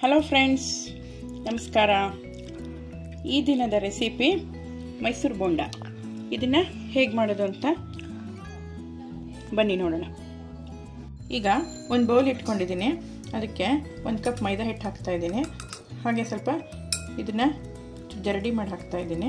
hello friends ನಮಸ್ಕಾರ ಈ ದಿನದ ರೆಸಿಪಿ ಮೈಸೂರು ಬೋಂಡ ಇದನ್ನು ಹೇಗೆ ಮಾಡೋದು ಅಂತ ಬನ್ನಿ ನೋಡೋಣ ಈಗ ಒಂದು ಬೌಲ್ ಇಟ್ಕೊಂಡಿದ್ದೀನಿ ಅದಕ್ಕೆ ಒಂದು ಕಪ್ ಮೈದಾ ಹಿಟ್ಟು ಹಾಕ್ತಾ ಇದ್ದೀನಿ ಹಾಗೆ ಸ್ವಲ್ಪ ಇದನ್ನು ಜರಡಿ ಮಾಡಿ ಹಾಕ್ತಾ ಇದ್ದೀನಿ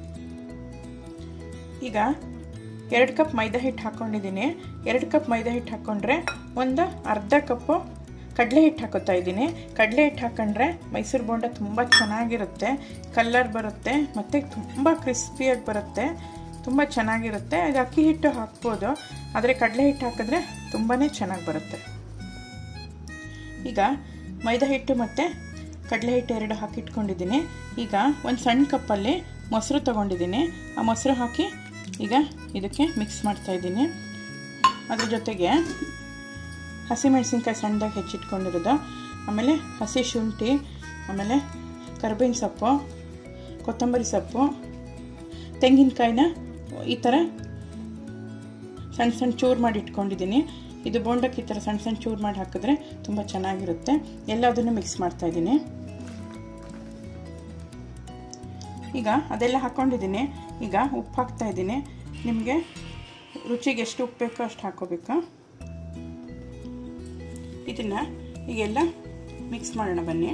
ಈಗ ಎರಡು ಕಪ್ ಮೈದಾ ಹಿಟ್ಟು ಹಾಕ್ಕೊಂಡಿದ್ದೀನಿ ಎರಡು ಕಪ್ ಮೈದಾ ಹಿಟ್ಟು ಹಾಕ್ಕೊಂಡ್ರೆ ಒಂದು ಅರ್ಧ ಕಪ್ಪು ಕಡಲೆ ಹಿಟ್ಟು ಹಾಕೋತಾ ಇದ್ದೀನಿ ಕಡಲೆ ಹಿಟ್ಟು ಹಾಕೊಂಡ್ರೆ ಮೈಸೂರು ಬೋಂಡ ತುಂಬ ಚೆನ್ನಾಗಿರುತ್ತೆ ಕಲ್ಲರ್ ಬರುತ್ತೆ ಮತ್ತು ತುಂಬ ಕ್ರಿಸ್ಪಿಯಾಗಿ ಬರುತ್ತೆ ತುಂಬ ಚೆನ್ನಾಗಿರುತ್ತೆ ಅದು ಅಕ್ಕಿ ಹಿಟ್ಟು ಹಾಕ್ಬೋದು ಆದರೆ ಕಡಲೆ ಹಿಟ್ಟು ಹಾಕಿದ್ರೆ ತುಂಬಾ ಚೆನ್ನಾಗಿ ಬರುತ್ತೆ ಈಗ ಮೈದಾ ಹಿಟ್ಟು ಮತ್ತು ಕಡಲೆ ಹಿಟ್ಟು ಎರಡು ಹಾಕಿಟ್ಕೊಂಡಿದ್ದೀನಿ ಈಗ ಒಂದು ಸಣ್ಣ ಕಪ್ಪಲ್ಲಿ ಮೊಸರು ತೊಗೊಂಡಿದ್ದೀನಿ ಆ ಮೊಸರು ಹಾಕಿ ಈಗ ಇದಕ್ಕೆ ಮಿಕ್ಸ್ ಮಾಡ್ತಾಯಿದ್ದೀನಿ ಅದ್ರ ಜೊತೆಗೆ ಹಸಿಮೆಣಸಿನ್ಕಾಯಿ ಸಣ್ಣದಾಗಿ ಹೆಚ್ಚಿಟ್ಕೊಂಡಿರೋದು ಆಮೇಲೆ ಹಸಿ ಶುಂಠಿ ಆಮೇಲೆ ಕರ್ಬೇವಿನ ಸೊಪ್ಪು ಕೊತ್ತಂಬರಿ ಸೊಪ್ಪು ತೆಂಗಿನಕಾಯಿನ ಈ ಥರ ಸಣ್ಣ ಸಣ್ಣ ಚೂರು ಮಾಡಿ ಇಟ್ಕೊಂಡಿದ್ದೀನಿ ಇದು ಬೋಂಡಕ್ಕೆ ಈ ಥರ ಸಣ್ಣ ಸಣ್ಣ ಚೂರು ಮಾಡಿ ಹಾಕಿದ್ರೆ ತುಂಬ ಚೆನ್ನಾಗಿರುತ್ತೆ ಎಲ್ಲದನ್ನು ಮಿಕ್ಸ್ ಮಾಡ್ತಾಯಿದ್ದೀನಿ ಈಗ ಅದೆಲ್ಲ ಹಾಕ್ಕೊಂಡಿದ್ದೀನಿ ಈಗ ಉಪ್ಪು ಹಾಕ್ತಾ ಇದ್ದೀನಿ ನಿಮಗೆ ರುಚಿಗೆ ಎಷ್ಟು ಉಪ್ಪು ಬೇಕೋ ಅಷ್ಟು ಹಾಕೋಬೇಕು ಇದನ್ನು ಈಗೆಲ್ಲ ಮಿಕ್ಸ್ ಮಾಡೋಣ ಬನ್ನಿ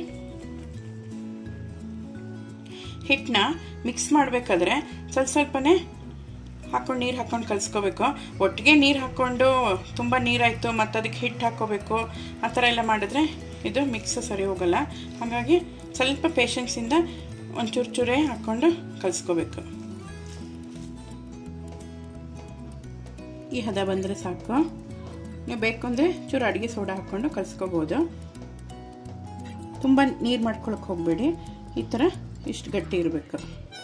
ಹಿಟ್ಟನ್ನ ಮಿಕ್ಸ್ ಮಾಡಬೇಕಾದ್ರೆ ಸ್ವಲ್ಪ ಸ್ವಲ್ಪನೇ ಹಾಕೊಂಡು ನೀರು ಹಾಕ್ಕೊಂಡು ಕಲಿಸ್ಕೋಬೇಕು ಒಟ್ಟಿಗೆ ನೀರು ಹಾಕ್ಕೊಂಡು ತುಂಬ ನೀರಾಯಿತು ಮತ್ತು ಅದಕ್ಕೆ ಹಿಟ್ಟು ಹಾಕ್ಕೋಬೇಕು ಆ ಥರ ಎಲ್ಲ ಮಾಡಿದ್ರೆ ಇದು ಮಿಕ್ಸ್ ಸರಿ ಹೋಗಲ್ಲ ಹಾಗಾಗಿ ಸ್ವಲ್ಪ ಪೇಷನ್ಸಿಂದ ಒಂಚೂರು ಚೂರೇ ಹಾಕ್ಕೊಂಡು ಕಲಿಸ್ಕೋಬೇಕು ಈ ಹದ ಬಂದರೆ ಸಾಕು ನೀವು ಬೇಕು ಅಂದರೆ ಚೂರು ಅಡುಗೆ ಸೋಡಾ ಹಾಕ್ಕೊಂಡು ಕಲಿಸ್ಕೋಬೋದು ತುಂಬ ನೀರು ಮಾಡ್ಕೊಳಕ್ಕೆ ಹೋಗಬೇಡಿ ಈ ಥರ ಇಷ್ಟು ಗಟ್ಟಿ ಇರಬೇಕು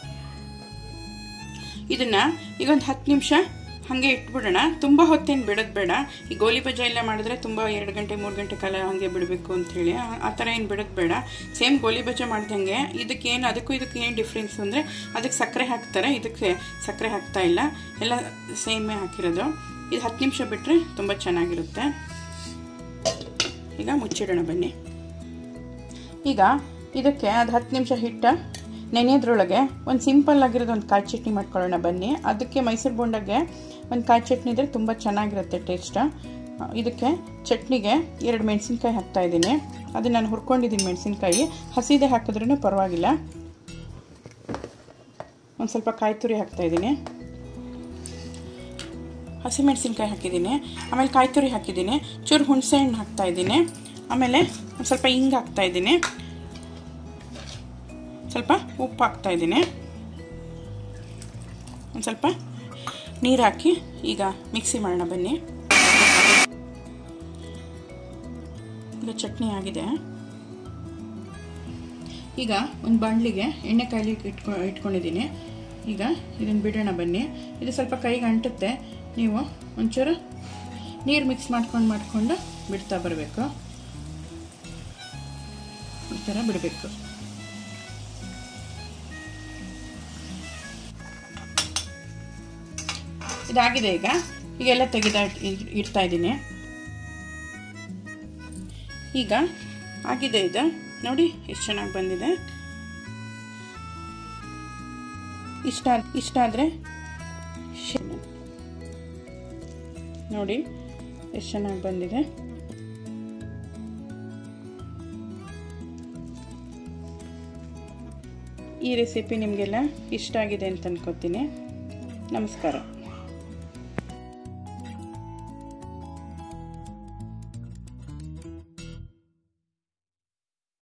ಇದನ್ನು ಈಗ ಒಂದು ಹತ್ತು ನಿಮಿಷ ಹಾಗೆ ಇಟ್ಬಿಡೋಣ ತುಂಬ ಹೊತ್ತೇನು ಬಿಡೋದು ಬೇಡ ಈ ಗೋಲಿ ಬಜ್ಜ ಎಲ್ಲ ಮಾಡಿದ್ರೆ ತುಂಬ ಎರಡು ಗಂಟೆ ಮೂರು ಗಂಟೆ ಕಾಲ ಹಾಗೆ ಬಿಡಬೇಕು ಅಂಥೇಳಿ ಆ ಥರ ಏನು ಬಿಡೋದು ಬೇಡ ಸೇಮ್ ಗೋಲಿ ಬಜ್ಜ ಮಾಡ್ದಂಗೆ ಇದಕ್ಕೆ ಏನು ಅದಕ್ಕೂ ಇದಕ್ಕೆ ಏನು ಡಿಫ್ರೆನ್ಸ್ ಅಂದರೆ ಅದಕ್ಕೆ ಸಕ್ಕರೆ ಹಾಕ್ತಾರೆ ಇದಕ್ಕೆ ಸಕ್ಕರೆ ಹಾಕ್ತಾ ಇಲ್ಲ ಎಲ್ಲ ಸೇಮೇ ಹಾಕಿರೋದು ಇದು ಹತ್ತು ನಿಮಿಷ ಬಿಟ್ಟರೆ ತುಂಬ ಚೆನ್ನಾಗಿರುತ್ತೆ ಈಗ ಮುಚ್ಚಿಡೋಣ ಬನ್ನಿ ಈಗ ಇದಕ್ಕೆ ಅದು ಹತ್ತು ನಿಮಿಷ ಹಿಟ್ಟ ನೆನೆಯೋದ್ರೊಳಗೆ ಒಂದು ಸಿಂಪಲ್ ಆಗಿರೋದು ಒಂದು ಕಾಯಿ ಚಟ್ನಿ ಮಾಡ್ಕೊಳ್ಳೋಣ ಬನ್ನಿ ಅದಕ್ಕೆ ಮೈಸೂರು ಬೋಂಡಗೆ ಒಂದು ಕಾಯಿ ಚಟ್ನಿ ಇದ್ದರೆ ತುಂಬ ಚೆನ್ನಾಗಿರುತ್ತೆ ಟೇಸ್ಟ್ ಇದಕ್ಕೆ ಚಟ್ನಿಗೆ ಎರಡು ಮೆಣಸಿನ್ಕಾಯಿ ಹಾಕ್ತಾ ಇದ್ದೀನಿ ಅದು ನಾನು ಹುರ್ಕೊಂಡಿದ್ದೀನಿ ಮೆಣಸಿನ್ಕಾಯಿ ಹಸಿದೆ ಹಾಕಿದ್ರೂ ಪರವಾಗಿಲ್ಲ ಒಂದು ಸ್ವಲ್ಪ ಕಾಯಿ ತುರಿ ಹಾಕ್ತಾ ಇದ್ದೀನಿ ಹಸಿಮೆಣಸಿನ್ಕಾಯಿ ಹಾಕಿದ್ದೀನಿ ಆಮೇಲೆ ಕಾಯಿ ತುರಿ ಹಾಕಿದ್ದೀನಿ ಚೂರು ಹುಣಸೆ ಹಣ್ಣು ಹಾಕ್ತಾ ಇದ್ದೀನಿ ಆಮೇಲೆ ಒಂದು ಸ್ವಲ್ಪ ಹಿಂಗೆ ಹಾಕ್ತಾ ಇದ್ದೀನಿ ಸ್ವಲ್ಪ ಉಪ್ಪು ಹಾಕ್ತಾ ಇದ್ದೀನಿ ಒಂದು ಸ್ವಲ್ಪ ನೀರು ಹಾಕಿ ಈಗ ಮಿಕ್ಸಿ ಮಾಡೋಣ ಬನ್ನಿ ಈಗ ಚಟ್ನಿ ಆಗಿದೆ ಈಗ ಒಂದು ಬಾಣಲಿಗೆ ಎಣ್ಣೆ ಕಾಯ್ಲಿಕ್ಕೆ ಇಟ್ಕೊ ಇಟ್ಕೊಂಡಿದ್ದೀನಿ ಈಗ ಇದನ್ನು ಬಿಡೋಣ ಬನ್ನಿ ಇದು ಸ್ವಲ್ಪ ಕೈಗೆ ಅಂಟುತ್ತೆ ನೀವು ಒಂಚೂರು ನೀರು ಮಿಕ್ಸ್ ಮಾಡ್ಕೊಂಡು ಮಾಡಿಕೊಂಡು ಬಿಡ್ತಾ ಬರಬೇಕು ಈ ಥರ ಬಿಡಬೇಕು ಇದಾಗಿದೆ ಈಗ ಈಗೆಲ್ಲ ತೆಗೆದ ಇಡ್ತಾ ಇದ್ದೀನಿ ಈಗ ಆಗಿದೆ ಇದು ನೋಡಿ ಎಷ್ಟು ಚೆನ್ನಾಗಿ ಬಂದಿದೆ ಇಷ್ಟ ಇಷ್ಟ ಆದರೆ ನೋಡಿ ಎಷ್ಟು ಚೆನ್ನಾಗಿ ಬಂದಿದೆ ಈ ರೆಸಿಪಿ ನಿಮಗೆಲ್ಲ ಇಷ್ಟ ಆಗಿದೆ ಅಂತ ಅನ್ಕೋತೀನಿ ನಮಸ್ಕಾರ